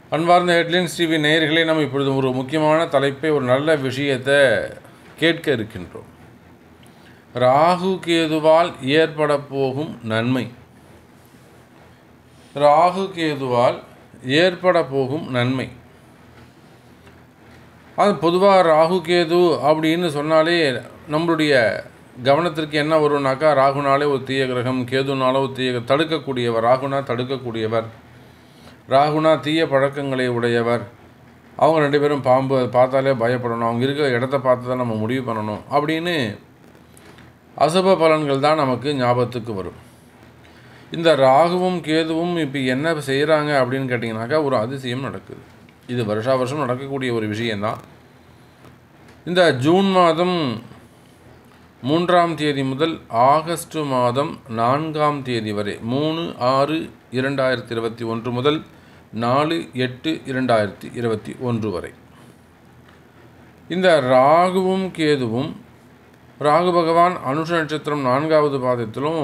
அன்பார்ந்த headlines TV நேயர்களே நம்ம இப்பொழுது ஒரு முக்கியமான தலைப்பை ஒரு நல்ல விஷயத்தை கேட்க இருக்கின்றோம் ராகு கேதுவால் ஏற்பட போகும் நன்மை ராகு கேதுவால் ஏற்பட போகும் நன்மை அது பொதுவாக ராகு கேது அப்படின்னு சொன்னாலே நம்மளுடைய கவனத்திற்கு என்ன வரும்னாக்கா ராகுனாலே ஒரு தீய கிரகம் கேதுனாலே ஒரு தீய தடுக்கக்கூடியவர் ராகுனா தடுக்கக்கூடியவர் ராகுனா தீய பழக்கங்களை உடையவர் அவங்க ரெண்டு பேரும் பாம்பு அதை பார்த்தாலே பயப்படணும் அவங்க இருக்கிற இடத்த பார்த்து தான் நம்ம முடிவு பண்ணணும் அப்படின்னு அசுப பலன்கள் தான் நமக்கு ஞாபகத்துக்கு வரும் இந்த ராகுவும் கேதுவும் இப்போ என்ன செய்கிறாங்க அப்படின்னு கேட்டிங்கனாக்கா ஒரு அதிசயம் நடக்குது இது வருஷா வருஷம் நடக்கக்கூடிய ஒரு விஷயந்தான் இந்த ஜூன் மாதம் மூன்றாம் தேதி முதல் ஆகஸ்ட் மாதம் நான்காம் தேதி வரை மூணு ஆறு இரண்டாயிரத்தி இருபத்தி ஒன்று முதல் நாலு எட்டு இரண்டாயிரத்தி இருபத்தி ஒன்று வரை இந்த ராகுவும் கேதுவும் ராகு பகவான் அனுஷ நட்சத்திரம் நான்காவது பாதத்திலும்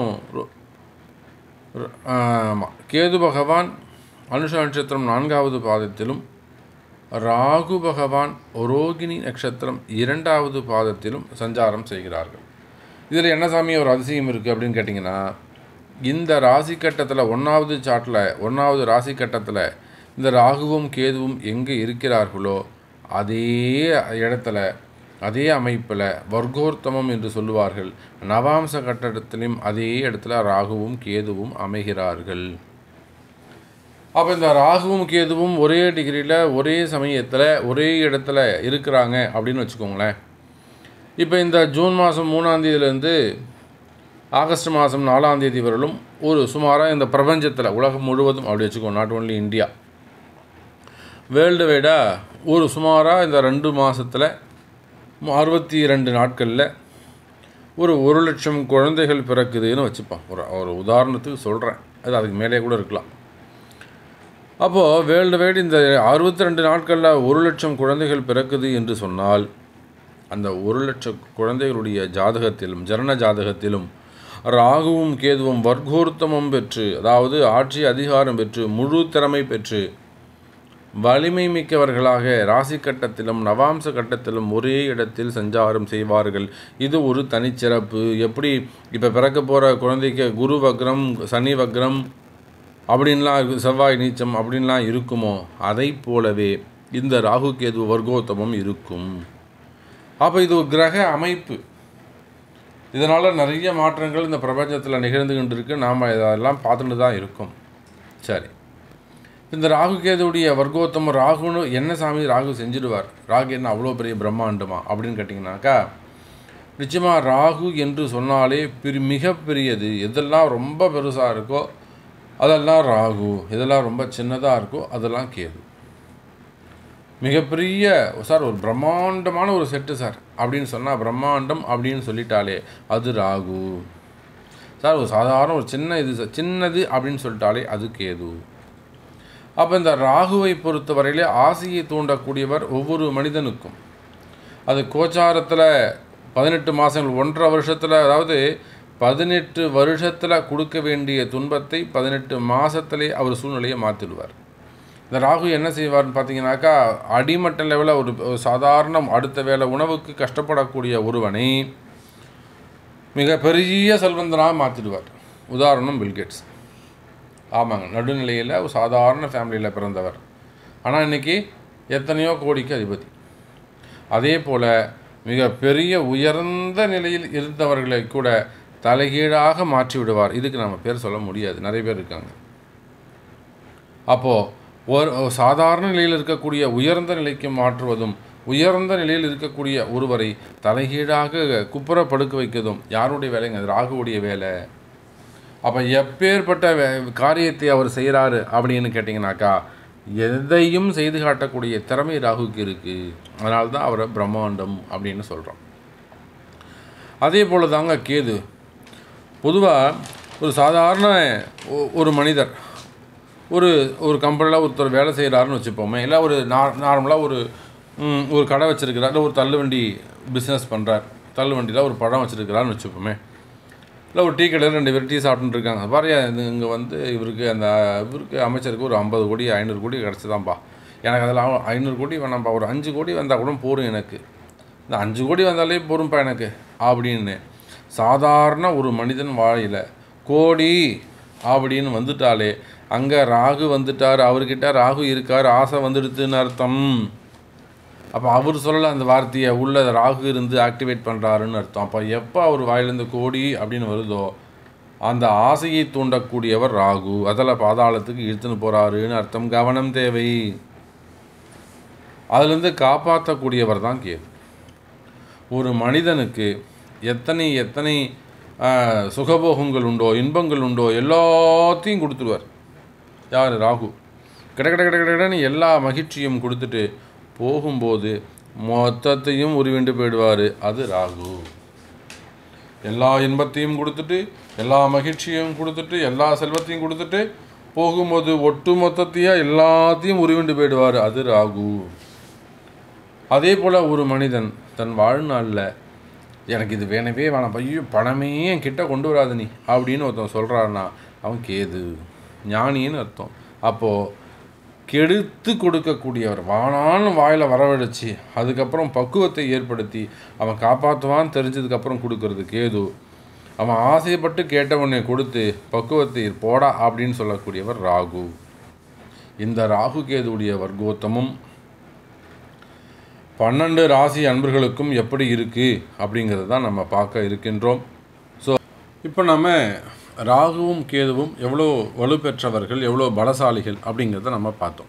ஆமாம் கேது பகவான் அனுஷ நட்சத்திரம் நான்காவது பாதத்திலும் ராகு பகவான் ரோகிணி நட்சத்திரம் இரண்டாவது பாதத்திலும் சஞ்சாரம் செய்கிறார்கள் இதில் என்ன சாமி ஒரு அதிசயம் இருக்குது அப்படின்னு கேட்டிங்கன்னா இந்த ராசி கட்டத்தில் ஒன்றாவது சாட்டில் ஒன்றாவது ராசி கட்டத்தில் இந்த ராகுவும் கேதுவும் எங்கே இருக்கிறார்களோ அதே இடத்துல அதே அமைப்பில் வர்க்கோர்த்தமம் என்று சொல்லுவார்கள் நவாம்ச கட்டடத்திலும் அதே இடத்துல ராகுவும் கேதுவும் அமைகிறார்கள் அப்போ இந்த ராகுவும் கேதுவும் ஒரே டிகிரியில் ஒரே சமயத்தில் ஒரே இடத்துல இருக்கிறாங்க அப்படின்னு வச்சுக்கோங்களேன் இப்போ இந்த ஜூன் மாதம் மூணாந்தேதியிலேருந்து ஆகஸ்ட் மாதம் நாலாந்தேதி வரலும் ஒரு சுமாராக இந்த பிரபஞ்சத்தில் உலகம் முழுவதும் அப்படி வச்சுக்கோ நாட் ஓன்லி இந்தியா வேர்ல்டு வைடாக ஒரு சுமாராக இந்த ரெண்டு மாதத்தில் அறுபத்தி ரெண்டு நாட்களில் ஒரு ஒரு லட்சம் குழந்தைகள் பிறக்குதுன்னு வச்சுப்பான் ஒரு ஒரு உதாரணத்துக்கு சொல்கிறேன் அது அதுக்கு மேலே கூட இருக்கலாம் அப்போது வேர்ல்டு வைடு இந்த அறுபத்தி ரெண்டு நாட்களில் ஒரு லட்சம் குழந்தைகள் பிறக்குது என்று சொன்னால் அந்த ஒரு லட்சம் குழந்தைகளுடைய ஜாதகத்திலும் ஜனன ஜாதகத்திலும் ராகுவும் கேதுவும் வர்க்கோர்த்தமம் பெற்று அதாவது ஆட்சி அதிகாரம் பெற்று முழு திறமை பெற்று வலிமை மிக்கவர்களாக ராசி கட்டத்திலும் நவாம்ச கட்டத்திலும் ஒரே இடத்தில் சஞ்சாரம் செய்வார்கள் இது ஒரு தனிச்சிறப்பு எப்படி இப்போ பிறக்க போகிற குழந்தைக்கு குரு வக்ரம் சனி வக்ரம் அப்படின்லாம் இருக்கு செவ்வாய் நீச்சம் அப்படின்லாம் இருக்குமோ அதை போலவே இந்த ராகு கேது வர்க்கோத்தமம் இருக்கும் அப்போ இது ஒரு கிரக அமைப்பு இதனால் நிறைய மாற்றங்கள் இந்த பிரபஞ்சத்தில் நிகழ்ந்துகிட்டு இருக்கு நாம் இதெல்லாம் பார்த்துட்டு தான் இருக்கோம் சரி இந்த ராகு கேதுவுடைய வர்க்கோத்தமம் ராகுன்னு என்ன சாமி ராகு செஞ்சிடுவார் ராகு என்ன அவ்வளோ பெரிய பிரம்மாண்டமா அப்படின்னு கேட்டிங்கனாக்கா நிச்சயமாக ராகு என்று சொன்னாலே பெரு மிகப்பெரியது எதெல்லாம் ரொம்ப பெருசாக இருக்கோ அதெல்லாம் ராகு இதெல்லாம் ரொம்ப சின்னதாக இருக்கோ அதெல்லாம் கேது மிகப்பெரிய சார் ஒரு பிரம்மாண்டமான ஒரு செட்டு சார் அப்படின்னு சொன்னால் பிரம்மாண்டம் அப்படின்னு சொல்லிட்டாலே அது ராகு சார் ஒரு சாதாரண ஒரு சின்ன இது சார் சின்னது அப்படின்னு சொல்லிட்டாலே அது கேது அப்போ இந்த ராகுவை பொறுத்தவரையிலே ஆசையை தூண்டக்கூடியவர் ஒவ்வொரு மனிதனுக்கும் அது கோச்சாரத்தில் பதினெட்டு மாதங்கள் ஒன்றரை வருஷத்தில் அதாவது பதினெட்டு வருஷத்தில் கொடுக்க வேண்டிய துன்பத்தை பதினெட்டு மாதத்திலே அவர் சூழ்நிலையை மாற்றிடுவார் இந்த ராகு என்ன செய்வார்னு பார்த்தீங்கன்னாக்கா அடிமட்ட லெவலில் ஒரு சாதாரண அடுத்த வேலை உணவுக்கு கஷ்டப்படக்கூடிய ஒருவனை மிக பெரிய செல்வந்தனாக மாற்றிடுவார் உதாரணம் பில்கேட்ஸ் ஆமாங்க நடுநிலையில் ஒரு சாதாரண ஃபேமிலியில் பிறந்தவர் ஆனால் இன்றைக்கி எத்தனையோ கோடிக்கு அதிபதி அதே போல் மிக பெரிய உயர்ந்த நிலையில் இருந்தவர்களை கூட தலைகீழாக மாற்றி விடுவார் இதுக்கு நம்ம பேர் சொல்ல முடியாது நிறைய பேர் இருக்காங்க அப்போது ஒரு சாதாரண நிலையில் இருக்கக்கூடிய உயர்ந்த நிலைக்கு மாற்றுவதும் உயர்ந்த நிலையில் இருக்கக்கூடிய ஒருவரை தலைகீழாக குப்புற படுக்க வைக்கிறதும் யாருடைய வேலைங்க அது ராகுவுடைய வேலை அப்போ எப்பேற்பட்ட காரியத்தை அவர் செய்கிறாரு அப்படின்னு கேட்டிங்கனாக்கா எதையும் செய்து காட்டக்கூடிய திறமை ராகுக்கு இருக்குது அதனால தான் அவரை பிரம்மாண்டம் அப்படின்னு சொல்கிறோம் அதே போல் தாங்க கேது பொதுவாக ஒரு சாதாரண ஒரு மனிதர் ஒரு ஒரு கம்பெனியில் ஒருத்தர் வேலை செய்கிறாருன்னு வச்சுப்போமே இல்லை ஒரு நார்மலாக ஒரு ஒரு கடை வச்சுருக்கிறார் இல்லை ஒரு தள்ளுவண்டி பிஸ்னஸ் பண்ணுறார் தள்ளுவண்டியில் ஒரு பழம் வச்சுருக்கிறாருன்னு வச்சுப்போமே இல்லை ஒரு டீ கடையில் ரெண்டு பேர் டீ சாப்பிட்டுட்டு இருக்காங்க பாரு இது இங்கே வந்து இவருக்கு அந்த இவருக்கு அமைச்சருக்கு ஒரு ஐம்பது கோடி ஐநூறு கோடி கிடச்சிதான்ப்பா எனக்கு அதில் ஐநூறு கோடி வேணாம்ப்பா ஒரு அஞ்சு கோடி வந்தால் கூட போரும் எனக்கு இந்த அஞ்சு கோடி வந்தாலே போரும்ப்பா எனக்கு அப்படின்னு சாதாரண ஒரு மனிதன் வாழையில் கோடி அப்படின்னு வந்துட்டாலே அங்கே ராகு வந்துட்டார் அவர்கிட்ட ராகு இருக்கார் ஆசை வந்துடுதுன்னு அர்த்தம் அப்போ அவர் சொல்லலை அந்த வார்த்தையை உள்ள ராகு இருந்து ஆக்டிவேட் பண்ணுறாருன்னு அர்த்தம் அப்போ எப்போ அவர் வாயிலேருந்து கோடி அப்படின்னு வருதோ அந்த ஆசையை தூண்டக்கூடியவர் ராகு அதில் பாதாளத்துக்கு இழுத்துன்னு போகிறாருன்னு அர்த்தம் கவனம் தேவை அதுலேருந்து காப்பாற்றக்கூடியவர் தான் கேது ஒரு மனிதனுக்கு எத்தனை எத்தனை ஆஹ், சுகபோகங்கள் உண்டோ இன்பங்கள் உண்டோ எல்லாத்தையும் கொடுத்துருவார் யார் ராகு கிட கிட கிட கிடன்னு எல்லா மகிழ்ச்சியும் கொடுத்துட்டு போகும்போது மொத்தத்தையும் உருவிண்டு போயிடுவார் அது ராகு எல்லா இன்பத்தையும் கொடுத்துட்டு எல்லா மகிழ்ச்சியும் கொடுத்துட்டு எல்லா செல்வத்தையும் கொடுத்துட்டு போகும்போது ஒட்டு மொத்தத்தையும் எல்லாத்தையும் உருவிண்டு போயிடுவார் அது ராகு அதே போல் ஒரு மனிதன் தன் வாழ்நாளில் எனக்கு இது வேணவே வேணாம் ஐயோ பணமே என் கிட்ட கொண்டு வராது நீ அப்படின்னு ஒருத்தன் சொல்கிறான்னா அவன் கேது ஞானின்னு அர்த்தம் அப்போது கெடுத்து கொடுக்கக்கூடியவர் வானான்னு வாயில் வரவழைச்சி அதுக்கப்புறம் பக்குவத்தை ஏற்படுத்தி அவன் காப்பாற்றுவான்னு தெரிஞ்சதுக்கப்புறம் கொடுக்கறது கேது அவன் ஆசைப்பட்டு கேட்டவனை கொடுத்து பக்குவத்தை போடா அப்படின்னு சொல்லக்கூடியவர் ராகு இந்த ராகு கேதுவுடைய வர்க்கோத்தமும் பன்னெண்டு ராசி அன்பர்களுக்கும் எப்படி இருக்குது அப்படிங்கிறது தான் நம்ம பார்க்க இருக்கின்றோம் ஸோ இப்போ நம்ம ராகுவும் கேதுவும் எவ்வளோ வலுப்பெற்றவர்கள் எவ்வளோ பலசாலிகள் அப்படிங்கிறத நம்ம பார்த்தோம்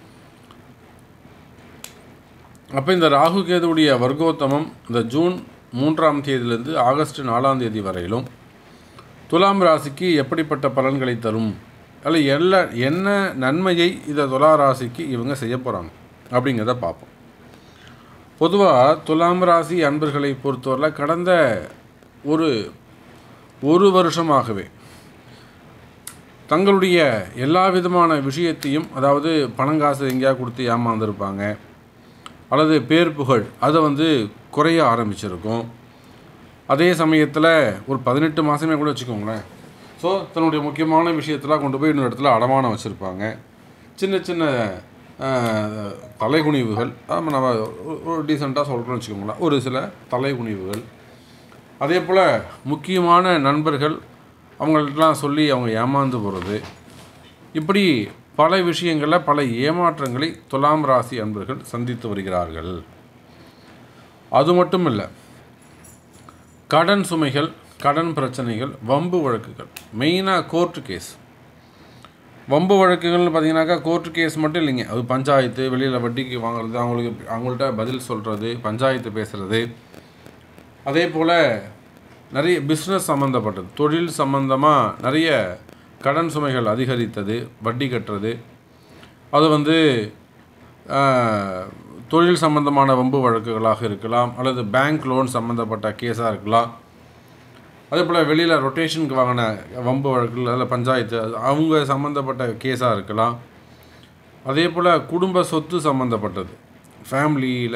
அப்போ இந்த ராகு கேதுவுடைய வர்க்கோத்தமம் இந்த ஜூன் மூன்றாம் தேதியிலிருந்து ஆகஸ்ட் நாலாம் தேதி வரையிலும் துலாம் ராசிக்கு எப்படிப்பட்ட பலன்களை தரும் அல்ல எல்லா என்ன நன்மையை இந்த துலா ராசிக்கு இவங்க செய்ய போகிறாங்க அப்படிங்கிறத பார்ப்போம் பொதுவாக துலாம் ராசி அன்பர்களை பொறுத்தவரையில் கடந்த ஒரு ஒரு வருஷமாகவே தங்களுடைய எல்லா விதமான விஷயத்தையும் அதாவது பணங்காசு எங்கேயா கொடுத்து ஏமாந்துருப்பாங்க அல்லது பேர் புகழ் அதை வந்து குறைய ஆரம்பிச்சிருக்கும் அதே சமயத்தில் ஒரு பதினெட்டு மாதமே கூட வச்சுக்கோங்களேன் ஸோ தன்னுடைய முக்கியமான விஷயத்தெல்லாம் கொண்டு போய் இன்னொரு இடத்துல அடமானம் வச்சுருப்பாங்க சின்ன சின்ன ஆஹ், தலைகுனிவுகள் ஆமாம் நம்ம ஒரு- ஒரு டீசெண்டாக சொல்கிறோம்னு வச்சுக்கோங்களேன் ஒரு சில தலைகுனிவுகள் அதே போல் முக்கியமான நண்பர்கள் அவங்கள்ட்டலாம் சொல்லி அவங்க ஏமாந்து போகிறது இப்படி பல விஷயங்களில் பல ஏமாற்றங்களை துலாம் ராசி அன்பர்கள் சந்தித்து வருகிறார்கள் அது மட்டும் இல்லை கடன் சுமைகள் கடன் பிரச்சனைகள் வம்பு வழக்குகள் மெயினாக கோர்ட்டு கேஸ் வம்பு வழக்குகள்னு பார்த்தீங்கன்னாக்கா கோர்ட்டு கேஸ் மட்டும் இல்லைங்க அது பஞ்சாயத்து வெளியில் வட்டிக்கு வாங்குறது அவங்களுக்கு அவங்கள்ட்ட பதில் சொல்கிறது பஞ்சாயத்து பேசுகிறது அதே போல் நிறைய பிஸ்னஸ் சம்மந்தப்பட்டது தொழில் சம்மந்தமாக நிறைய கடன் சுமைகள் அதிகரித்தது வட்டி கட்டுறது அது வந்து ஆஹ், தொழில் சம்பந்தமான வம்பு வழக்குகளாக இருக்கலாம் அல்லது பேங்க் லோன் சம்மந்தப்பட்ட கேஸாக இருக்கலாம் அதே போல் வெளியில் ரொட்டேஷனுக்கு வாங்கின வம்பு வழக்குகள் அதில் பஞ்சாயத்து அது அவங்க சம்மந்தப்பட்ட கேஸாக இருக்கலாம் அதே போல் குடும்ப சொத்து சம்மந்தப்பட்டது ஃபேமிலியில்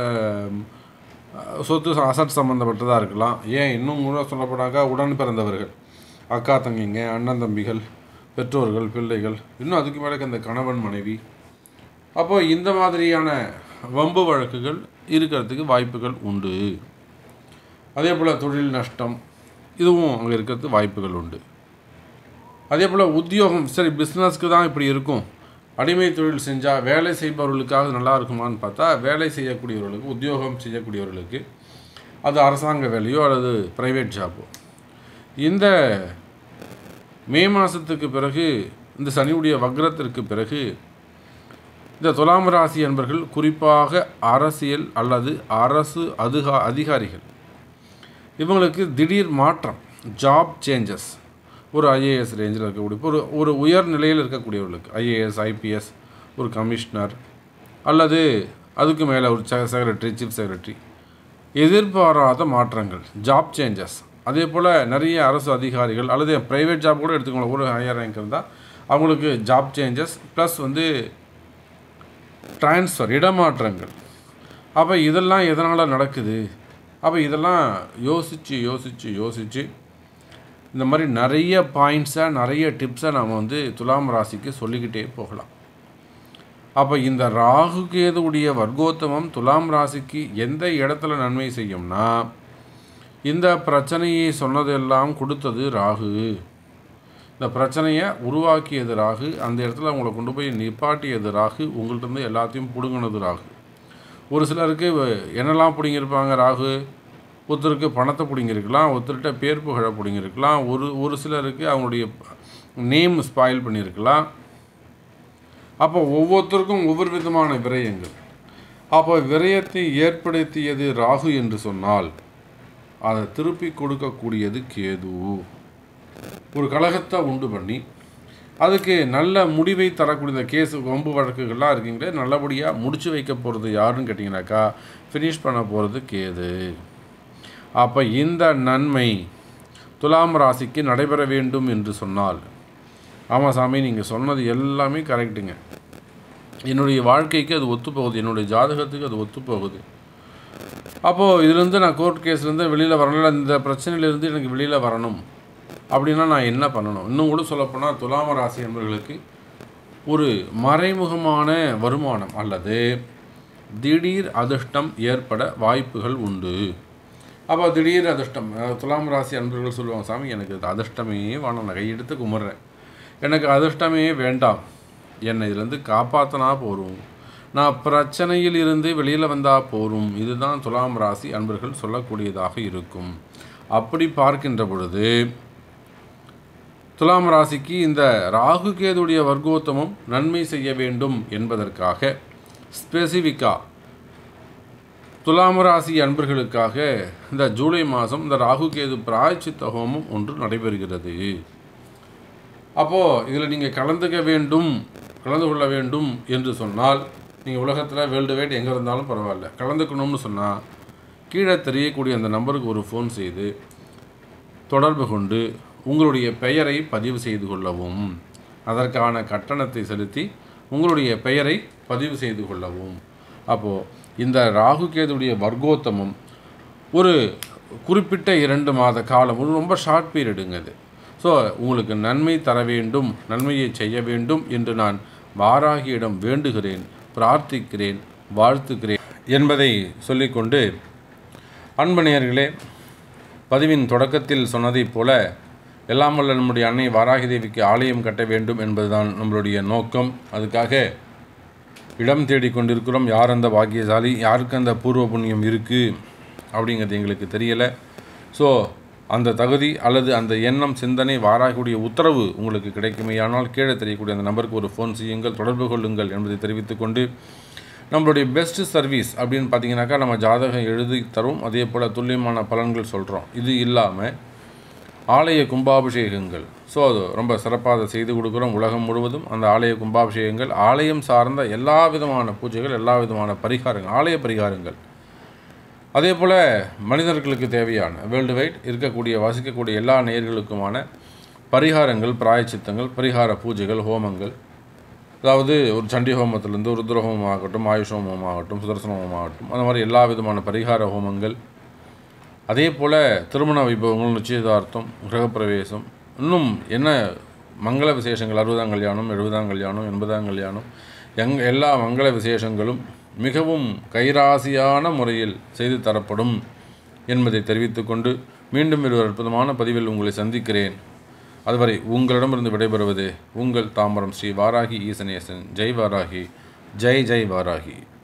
சொத்து அசட் சம்மந்தப்பட்டதாக இருக்கலாம் ஏன் இன்னும் கூட சொல்லப்படாக்கா உடன் பிறந்தவர்கள் அக்கா தங்கிங்க அண்ணன் தம்பிகள் பெற்றோர்கள் பிள்ளைகள் இன்னும் அதுக்கு மேலே இந்த கணவன் மனைவி அப்போ இந்த மாதிரியான வம்பு வழக்குகள் இருக்கிறதுக்கு வாய்ப்புகள் உண்டு அதே போல் தொழில் நஷ்டம் இதுவும் அங்கே இருக்கிறதுக்கு வாய்ப்புகள் உண்டு அதே போல் உத்தியோகம் சரி பிஸ்னஸ்க்கு தான் இப்படி இருக்கும் அடிமை தொழில் செஞ்சால் வேலை செய்பவர்களுக்காக நல்லா இருக்குமான்னு பார்த்தா வேலை செய்யக்கூடியவர்களுக்கு உத்தியோகம் செய்யக்கூடியவர்களுக்கு அது அரசாங்க வேலையோ அல்லது ப்ரைவேட் ஜாப்போ இந்த மே மாதத்துக்கு பிறகு இந்த சனியுடைய வக்ரத்திற்கு பிறகு இந்த துலாம் ராசி என்பர்கள் குறிப்பாக அரசியல் அல்லது அரசு அதிகா அதிகாரிகள் இவங்களுக்கு திடீர் மாற்றம் ஜாப் சேஞ்சஸ் ஒரு ஐஏஎஸ் ரேஞ்சில் இருக்கக்கூடிய ஒரு ஒரு உயர் நிலையில் இருக்கக்கூடியவர்களுக்கு ஐஏஎஸ் ஐபிஎஸ் ஒரு கமிஷனர் அல்லது அதுக்கு மேலே ஒரு செக்ரட்டரி சீஃப் செக்ரட்டரி எதிர்பாராத மாற்றங்கள் ஜாப் சேஞ்சஸ் அதே போல் நிறைய அரசு அதிகாரிகள் அல்லது ப்ரைவேட் ஜாப் கூட எடுத்துக்கோங்க ஒரு ஹையர் ரேங்க் இருந்தால் அவங்களுக்கு ஜாப் சேஞ்சஸ் ப்ளஸ் வந்து ட்ரான்ஸ்ஃபர் இடமாற்றங்கள் அப்போ இதெல்லாம் எதனால் நடக்குது அப்போ இதெல்லாம் யோசித்து யோசித்து யோசித்து இந்த மாதிரி நிறைய பாயிண்ட்ஸை நிறைய டிப்ஸை நாம் வந்து துலாம் ராசிக்கு சொல்லிக்கிட்டே போகலாம் அப்போ இந்த ராகு கேதுவுடைய வர்க்கோத்தமம் துலாம் ராசிக்கு எந்த இடத்துல நன்மை செய்யும்னா இந்த பிரச்சனையை சொன்னதெல்லாம் கொடுத்தது ராகு இந்த பிரச்சனையை உருவாக்கியது ராகு அந்த இடத்துல உங்களை கொண்டு போய் நிப்பாட்டியது ராகு உங்கள்ட்ட இருந்து எல்லாத்தையும் பிடுங்கினது ராகு ஒரு சிலருக்கு வ- என்னெல்லாம் பிடுங்கியிருப்பாங்க ராகு ஒருத்தருக்கு பணத்தை பிடுங்கியிருக்கலாம் ஒருத்தர்கிட்ட பேர் புகழை பிடுங்கியிருக்கலாம் ஒரு ஒரு சிலருக்கு அவங்களுடைய நேம் ஸ்பாயில் பண்ணியிருக்கலாம் அப்போ ஒவ்வொருத்தருக்கும் ஒவ்வொரு விதமான விரயங்கள் அப்போ விரயத்தை ஏற்படுத்தியது ராகு என்று சொன்னால் அதை திருப்பி கொடுக்கக்கூடியது கேது ஒரு கழகத்தை உண்டு பண்ணி அதுக்கு நல்ல முடிவை தரக்கூடிய இந்த கேஸ் வம்பு வழக்குகள்லாம் இருக்கீங்களே நல்லபடியாக முடிச்சு வைக்க போகிறது யாருன்னு கேட்டிங்கனாக்கா ஃபினிஷ் பண்ண போகிறது கேது அப்போ இந்த நன்மை துலாம் ராசிக்கு நடைபெற வேண்டும் என்று சொன்னால் ஆமாம் சாமி நீங்கள் சொன்னது எல்லாமே கரெக்டுங்க என்னுடைய வாழ்க்கைக்கு அது ஒத்துப்போகுது என்னுடைய ஜாதகத்துக்கு அது ஒத்துப்போகுது அப்போது இதுலேருந்து நான் கோர்ட் கேஸ்லேருந்து வெளியில் வரணும் இந்த பிரச்சனையிலேருந்து எனக்கு வெளியில் வரணும் அப்படின்னா நான் என்ன பண்ணணும் இன்னும் கூட சொல்லப்போனால் துலாம ராசி என்பவர்களுக்கு ஒரு மறைமுகமான வருமானம் அல்லது திடீர் அதிர்ஷ்டம் ஏற்பட வாய்ப்புகள் உண்டு அப்போ திடீர் அதிர்ஷ்டம் அஹ், துலாம் ராசி அன்பர்கள் சொல்லுவாங்க சாமி எனக்கு இது அதிர்ஷ்டமே வேணாம் நான் கையெடுத்து கும்பிட்றேன் எனக்கு அதிர்ஷ்டமே வேண்டாம் என்னை இதுலேருந்து காப்பாற்றினா போரும் நான் பிரச்சனையில் இருந்து வெளியில் வந்தால் போரும் இதுதான் துலாம் ராசி அன்பர்கள் சொல்லக்கூடியதாக இருக்கும் அப்படி பார்க்கின்ற பொழுது துலாம் ராசிக்கு இந்த ராகு கேதுடைய வர்க்கோத்தமம் நன்மை செய்ய வேண்டும் என்பதற்காக ஸ்பெசிஃபிக்காக துலாம் ராசி அன்பர்களுக்காக இந்த ஜூலை மாதம் இந்த ராகு கேது பிராயச்சித்த ஹோமம் ஒன்று நடைபெறுகிறது அப்போது இதில் நீங்கள் கலந்துக்க வேண்டும் கலந்து கொள்ள வேண்டும் என்று சொன்னால் நீங்கள் உலகத்தில் வேர்ல்டு வைட் எங்கே இருந்தாலும் பரவாயில்ல கலந்துக்கணும்னு சொன்னால் கீழே தெரியக்கூடிய அந்த நம்பருக்கு ஒரு ஃபோன் செய்து தொடர்பு கொண்டு உங்களுடைய பெயரை பதிவு செய்து கொள்ளவும் அதற்கான கட்டணத்தை செலுத்தி உங்களுடைய பெயரை பதிவு செய்து கொள்ளவும் அப்போது இந்த ராகு கேதுடைய வர்க்கோத்தமம் ஒரு குறிப்பிட்ட இரண்டு மாத காலம் ஒரு ரொம்ப ஷார்ட் பீரியடுங்க அது ஸோ உங்களுக்கு நன்மை தர வேண்டும் நன்மையை செய்ய வேண்டும் என்று நான் வாராகியிடம் வேண்டுகிறேன் பிரார்த்திக்கிறேன் வாழ்த்துக்கிறேன் என்பதை சொல்லிக்கொண்டு அன்பணியர்களே பதிவின் தொடக்கத்தில் சொன்னதைப் போல எல்லாம் வல்ல நம்முடைய அன்னை வாராகி தேவிக்கு ஆலயம் கட்ட வேண்டும் என்பதுதான் நம்மளுடைய நோக்கம் அதுக்காக இடம் தேடி கொண்டிருக்கிறோம் யார் அந்த பாக்கியசாலி யாருக்கு அந்த பூர்வ புண்ணியம் இருக்குது அப்படிங்கிறது எங்களுக்கு தெரியலை ஸோ அந்த தகுதி அல்லது அந்த எண்ணம் சிந்தனை வாராகக்கூடிய உத்தரவு உங்களுக்கு கிடைக்குமேயானால் கீழே தெரியக்கூடிய அந்த நம்பருக்கு ஒரு ஃபோன் செய்யுங்கள் தொடர்பு கொள்ளுங்கள் என்பதை தெரிவித்துக்கொண்டு நம்மளுடைய பெஸ்ட் சர்வீஸ் அப்படின்னு பார்த்தீங்கன்னாக்கா நம்ம ஜாதகம் எழுதி தரும் அதே போல் துல்லியமான பலன்கள் சொல்கிறோம் இது இல்லாமல் ஆலய கும்பாபிஷேகங்கள் ஸோ அது ரொம்ப சிறப்பாக அதை செய்து கொடுக்குறோம் உலகம் முழுவதும் அந்த ஆலய கும்பாபிஷேகங்கள் ஆலயம் சார்ந்த எல்லா விதமான பூஜைகள் எல்லா விதமான பரிகாரங்கள் ஆலய பரிகாரங்கள் அதே போல் மனிதர்களுக்கு தேவையான வேர்ல்டு வைட் இருக்கக்கூடிய வசிக்கக்கூடிய எல்லா நேயர்களுக்குமான பரிகாரங்கள் பிராயச்சித்தங்கள் பரிகார பூஜைகள் ஹோமங்கள் அதாவது ஒரு சண்டி ஹோமத்திலேருந்து ருத்ர ஹோமம் ஆகட்டும் ஆயுஷ் ஹோமம் ஆகட்டும் சுதர்சன ஹோமம் ஆகட்டும் அந்த மாதிரி எல்லா விதமான பரிகார ஹோமங்கள் அதே போல் திருமண வைபவங்கள் நிச்சயதார்த்தம் கிரகப்பிரவேசம் இன்னும் என்ன மங்கள விசேஷங்கள் அறுபதாம் கல்யாணம் எழுபதாம் கல்யாணம் எண்பதாம் கல்யாணம் எங் எல்லா மங்கள விசேஷங்களும் மிகவும் கைராசியான முறையில் செய்து தரப்படும் என்பதை தெரிவித்துக்கொண்டு மீண்டும் ஒரு அற்புதமான பதிவில் உங்களை சந்திக்கிறேன் அதுவரை உங்களிடமிருந்து விடைபெறுவது உங்கள் தாம்பரம் ஸ்ரீ வாராகி ஈசனேசன் ஜெய் வாராகி ஜெய் ஜெய் வாராகி